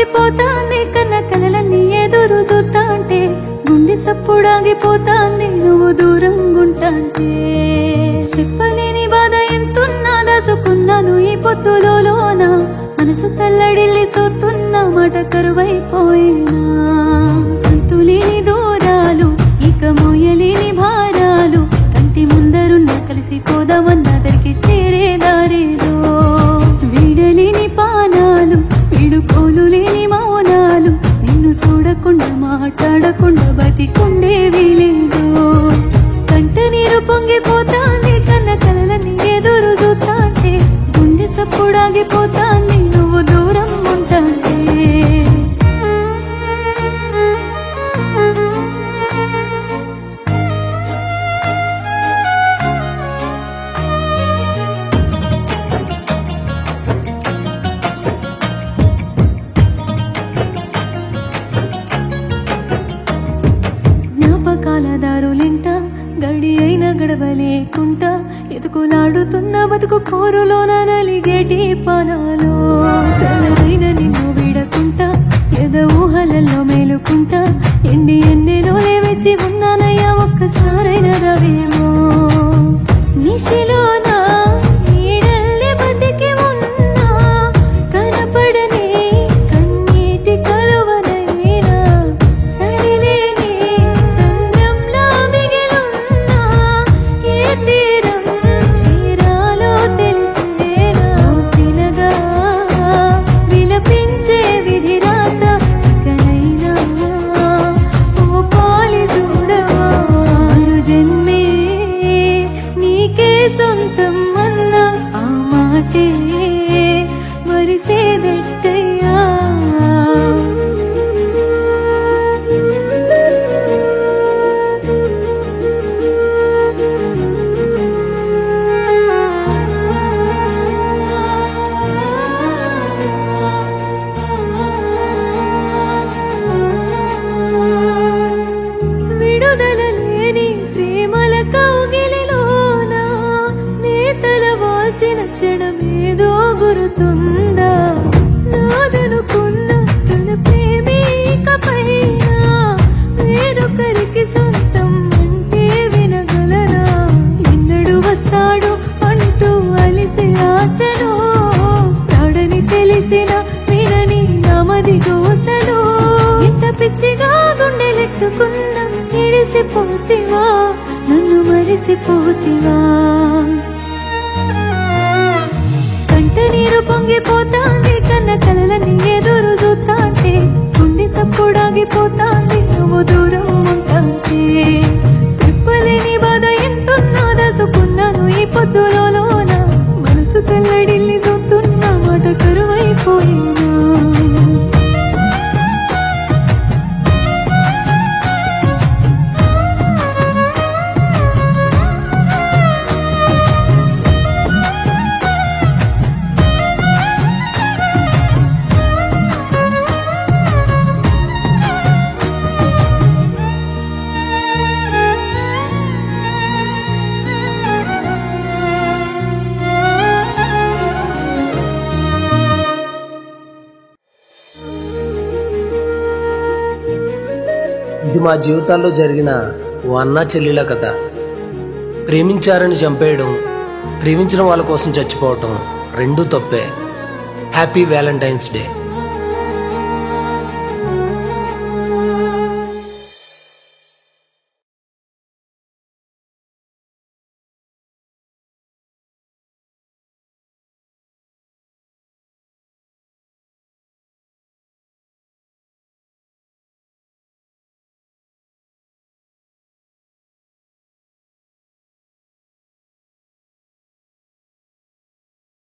పొంగిపోతాంది కన్న కలలన్నీ ఎదురు చూస్తాంటే గుండె సప్పుడాగిపోతాంది నువ్వు దూరంగుంటాంటే చెప్పలేని బాధ ఎంతున్నా దాసుకున్నాను ఈ పొద్దులోన మనసు తల్లడిల్లి చూస్తున్న మాట కరువైపోయినా అంతులేని దూరాలు ఇక మోయలేని భారాలు కంటి ముందరున్న కలిసిపోదామన్న దగ్గరికి చేరేదారేదో వీడలేని పానాలు విడుకోలు లేని మౌనాలు నిన్ను చూడకుండా మాట్లాడకుండా బతికుండేవి లేదు కంట నీరు పొంగిపోతాంది కన్న కలలని ఎదురు చూస్తాంటే గుండె సప్పుడాగిపోతాంది నువ్వు దూరం ఉంటాంటే జ్ఞాపకాల దారులింట గడి అయిన గడవలేకుంటా ఎదుకులాడుతున్న బతుకు కోరులోన నలిగేటి పనాలో కలరైన నిన్ను విడకుంటా ఎద ఊహలలో మేలుకుంటా ఎండి ఎన్నెలో లేవచ్చి ఉన్నానయ్యా ఒక్కసారైన రవేమో నిశిలోన నీడల్లే బతికి ఉన్నా కనపడని కన్నీటి కలువనైనా సడిలేని సంద్రంలా మిగిలున్నా ఏ తీరం చీరాలో తెలిసేనా పిలగా విలపించే విధి రాత ఇకనైనా ఓ పాలి చూడవా ఆరు జన్మే నీకే సొంతం అన్న ఆ మాటే మరిసేదెట్టయ్యా విడుదల లేని ప్రేమల కౌగిలిలోన నేతల వాల్చిన క్షణమేదో గురుతుందా నాదనుకున్న తన ప్రేమికపైన వేరొకరికి సొంతం అంటే వినగలరా ఎన్నడు వస్తాడు అంటూ అలిసి ఆశను ప్రాడని తెలిసిన వినని నమది దోసలు ఇంత పిచ్చిగా గుండెలెట్టుకున్నా ఇడిసిపోతివా నన్ను మరిసిపోతివా కంట నీరు పొంగిపోతాంది కన్న కలలని ఎదురు చూస్తాంటే గుండె సప్పుడాగిపోతాంది నువ్వు దూరం ఉంటాంటే చెప్పలేని బాధ ఎంతున్నా దాసుకున్నాను ఈ పొద్దులోన మనసు తల్లడిల్లి చూస్తున్న మాట కరువైపోయినా ఇది మా జీవితాల్లో జరిగిన ఓ అన్న చెల్లెల కథ ప్రేమించారని చంపేయడం ప్రేమించిన వాళ్ళ కోసం చచ్చిపోవటం రెండూ తప్పే హ్యాపీ వ్యాలంటైన్స్ డే